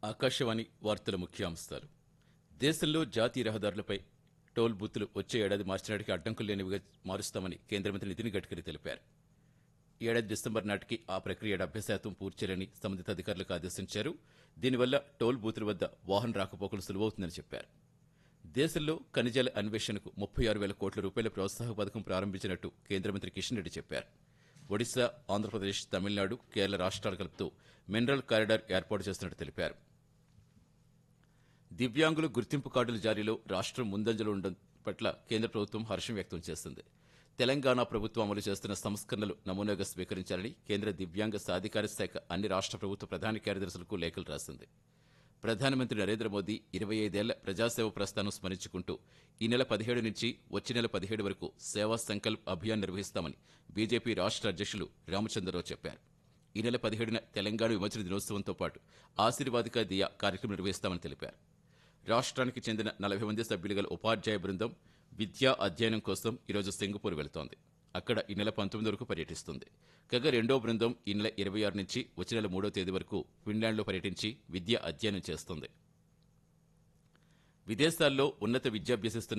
ఆకాశవాణి వార్తల ముఖ్యాంశాలు దేశంలో జాతీయ రహదారులపై టోల్ బూత్లు వచ్చే ఏడాది మార్చి నాటికి అడ్డంకులు లేనివిగా మారుస్తామని కేంద్ర మంత్రి నితిన్ గడ్కరీ తెలిపారు ఈ ఏడాది డిసెంబర్ నాటికి ఆ ప్రక్రియ డెబ్బై శాతం పూర్తి చేయాలని సంబంధిత అధికారులకు ఆదేశించారు దీనివల్ల టోల్ బూతుల వద్ద వాహన రాకపోకలు సులువవుతుందని చెప్పారు దేశంలో ఖనిజాల అన్వేషణకు ముప్పై ఆరు వేల కోట్ల రూపాయల ప్రోత్సాహక పథకం ప్రారంభించినట్టు కేంద్ర మంత్రి కిషన్ రెడ్డి చెప్పారు ఒడిశా ఆంధ్రప్రదేశ్ తమిళనాడు కేరళ రాష్ట్రాలు కలుపుతూ మినరల్ కారిడార్ ఏర్పాటు చేస్తున్నట్టు తెలిపారు దివ్యాంగుల గుర్తింపు కార్డుల జారీలో రాష్ట్రం ముందంజలో ఉండడం పట్ల కేంద్ర ప్రభుత్వం హర్షం వ్యక్తం చేస్తుంది తెలంగాణ ప్రభుత్వం అమలు చేస్తున్న సంస్కరణలు నమూనాగా స్వీకరించాలని కేంద్ర దివ్యాంగ సాధికార శాఖ అన్ని రాష్ట్ర ప్రభుత్వ ప్రధాన కార్యదర్శులకు లేఖలు రాసింది ప్రధానమంత్రి నరేంద్ర మోదీ ఇరవై ఐదేళ్ల ప్రజాసేవ ప్రస్థానం స్మరించుకుంటూ ఈ నెల పదిహేడు నుంచి వచ్చే నెల పదిహేడు వరకు సేవా సంకల్ప్ అభియాన్ నిర్వహిస్తామని బీజేపీ రాష్ట్ర అధ్యక్షులు రామచంద్రరావు చెప్పారు ఈ నెల పదిహేడున తెలంగాణ విమోచన దినోత్సవంతో పాటు ఆశీర్వాదిక దియా కార్యక్రమం నిర్వహిస్తామని తెలిపారు రాష్ట్రానికి చెందిన నలభై మంది సభ్యులు గల ఉపాధ్యాయ బృందం విద్యా అధ్యయనం కోసం ఈరోజు సింగపూర్ వెళుతోంది అక్కడ ఈ నెల పంతొమ్మిది వరకు పర్యటిస్తుంది కాగా రెండో బృందం ఈ నెల ఇరవై ఆరు నుంచి వచ్చే నెల మూడో తేదీ వరకు ఫిన్లాండ్లో పర్యటించి విద్య అధ్యయనం చేస్తుంది విదేశాల్లో ఉన్నత విద్యాభ్యసిస్తున్న